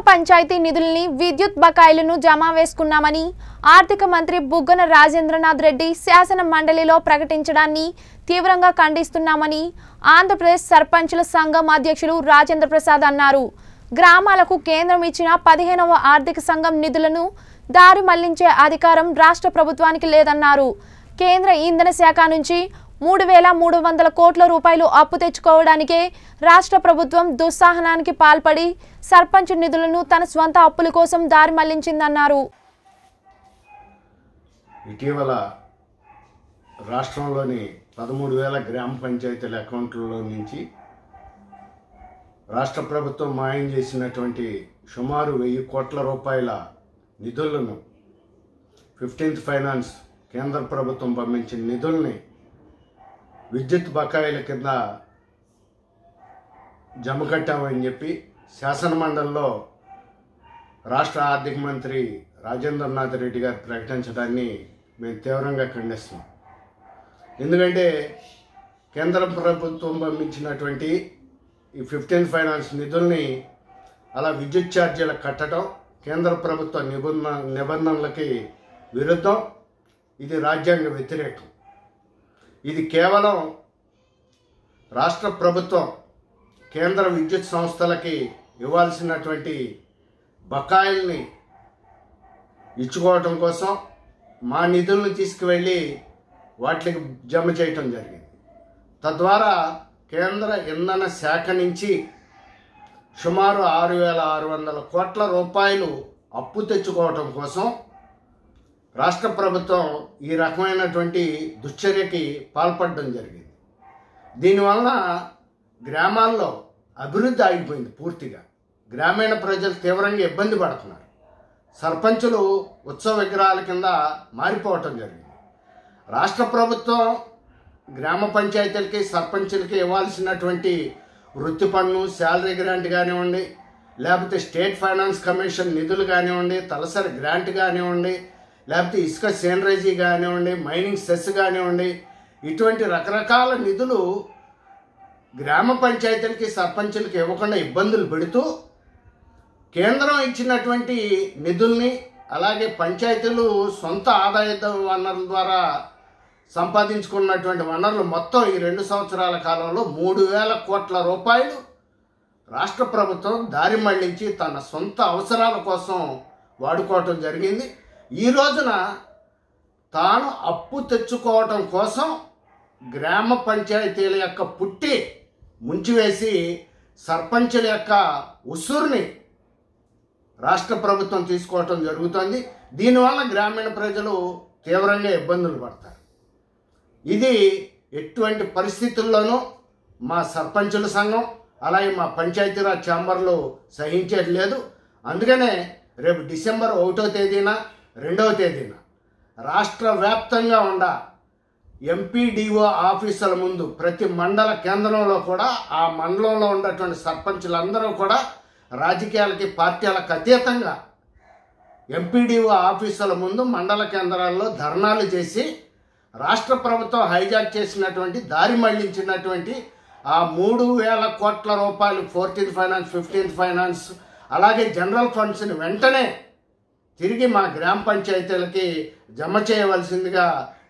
పంచాయతీ నిధుల్ని విద్యుత్ బకాయిలను జమ వేసుకున్నామని ఆర్థిక మంత్రి బుగ్గన రాజేంద్రనాథ్ రెడ్డి శాసన మండలిలో ప్రకటించడాన్ని తీవ్రంగా ఖండిస్తున్నామని ఆంధ్రప్రదేశ్ సర్పంచుల సంఘం అధ్యక్షులు రాజేంద్ర ప్రసాద్ అన్నారు గ్రామాలకు కేంద్రం ఇచ్చిన పదిహేనవ ఆర్థిక సంఘం నిధులను దారి మళ్లించే అధికారం రాష్ట్ర ప్రభుత్వానికి లేదన్నారు కేంద్ర ఇంధన శాఖ నుంచి మూడు వేల మూడు వందల కోట్ల రూపాయలు అప్పు తెచ్చుకోవడానికే రాష్ట్ర ప్రభుత్వం దుస్సాహనానికి పాల్పడి సర్పంచ్ నిధులను తన స్వంత అప్పుల కోసం దారి మళ్లించిందన్నారు ఇటీవల రాష్ట్రంలోని పదమూడు వేల గ్రామ పంచాయతీల అకౌంట్లలో నుంచి రాష్ట్ర ప్రభుత్వం మాయం చేసినటువంటి సుమారు వెయ్యి కోట్ల రూపాయల నిధులను ఫిఫ్టీన్త్ ఫైనాన్స్ కేంద్ర ప్రభుత్వం పంపించిన నిధుల్ని విద్యుత్ బకాయిల కింద జమ కట్టామని చెప్పి శాసనమండలిలో రాష్ట్ర ఆర్థిక మంత్రి రాజేంద్రనాథ్ రెడ్డి గారు ప్రకటించడాన్ని మేము తీవ్రంగా ఖండిస్తున్నాం ఎందుకంటే కేంద్ర ప్రభుత్వం పంపించినటువంటి ఈ ఫిఫ్టీన్ ఫైనాన్స్ నిధుల్ని అలా విద్యుత్ ఛార్జీలకు కట్టడం కేంద్ర ప్రభుత్వ నిబంధన నిబంధనలకి విరుద్ధం ఇది రాజ్యాంగ వ్యతిరేకం ఇది కేవలం రాష్ట్ర ప్రభుత్వం కేంద్ర విద్యుత్ సంస్థలకి ఇవ్వాల్సినటువంటి బకాయిల్ని ఇచ్చుకోవటం కోసం మా నిధులను తీసుకువెళ్ళి వాటికి జమ చేయటం జరిగింది తద్వారా కేంద్ర ఇంధన శాఖ నుంచి సుమారు ఆరు వేల ఆరు వందల కోట్ల రూపాయలు అప్పు తెచ్చుకోవటం కోసం రాష్ట్ర ప్రభుత్వం ఈ రకమైనటువంటి దుశ్చర్యకి పాల్పడడం జరిగింది దీనివల్ల గ్రామాల్లో అభివృద్ధి ఆగిపోయింది పూర్తిగా గ్రామీణ ప్రజలు తీవ్రంగా ఇబ్బంది పడుతున్నారు సర్పంచులు ఉత్సవ విగ్రహాల కింద మారిపోవటం జరిగింది రాష్ట్ర ప్రభుత్వం గ్రామ పంచాయతీలకి సర్పంచులకి ఇవ్వాల్సినటువంటి వృత్తి పన్ను శాలరీ గ్రాంట్ కానివ్వండి లేకపోతే స్టేట్ ఫైనాన్స్ కమిషన్ నిధులు కానివ్వండి తలసరి గ్రాంట్ కానివ్వండి లేకపోతే ఇసుక సేనరేజీ కానివ్వండి మైనింగ్ సెస్ కానివ్వండి ఇటువంటి రకరకాల నిధులు గ్రామ పంచాయతీలకి సర్పంచులకి ఇవ్వకుండా ఇబ్బందులు పెడుతూ కేంద్రం ఇచ్చినటువంటి నిధుల్ని అలాగే పంచాయతీలు సొంత ఆదాయ వనరుల ద్వారా సంపాదించుకున్నటువంటి వనరులు మొత్తం ఈ రెండు సంవత్సరాల కాలంలో మూడు వేల కోట్ల రూపాయలు రాష్ట్ర ప్రభుత్వం దారి మళ్లించి తన సొంత అవసరాల కోసం వాడుకోవటం జరిగింది ఈ రోజున తాను అప్పు తెచ్చుకోవటం కోసం గ్రామ పంచాయతీల యొక్క పుట్టి ముంచివేసి సర్పంచుల యొక్క ఉసురుని రాష్ట్ర ప్రభుత్వం తీసుకోవటం జరుగుతుంది దీనివల్ల గ్రామీణ ప్రజలు తీవ్రంగా ఇబ్బందులు పడతారు ఇది ఎటువంటి పరిస్థితుల్లోనూ మా సర్పంచుల సంఘం అలాగే మా పంచాయతీరాజ్ ఛాంబర్లు సహించేది లేదు అందుకనే రేపు డిసెంబర్ ఒకటో తేదీన రెండవ తేదీన రాష్ట్ర వ్యాప్తంగా ఉండ ఎంపీడీఓ ఆఫీసుల ముందు ప్రతి మండల కేంద్రంలో కూడా ఆ మండలంలో ఉన్నటువంటి సర్పంచులందరూ కూడా రాజకీయాలకి పార్టీలకు అతీతంగా ఎంపీడీఓ ఆఫీసుల ముందు మండల కేంద్రాల్లో ధర్నాలు చేసి రాష్ట్ర ప్రభుత్వం హైజాక్ చేసినటువంటి దారి మళ్లించినటువంటి ఆ మూడు వేల కోట్ల రూపాయలు ఫోర్టీన్త్ ఫైనాన్స్ ఫిఫ్టీన్త్ ఫైనాన్స్ అలాగే జనరల్ ఫండ్స్ని వెంటనే తిరిగి మా గ్రామ పంచాయతీలకి జమ చేయవలసిందిగా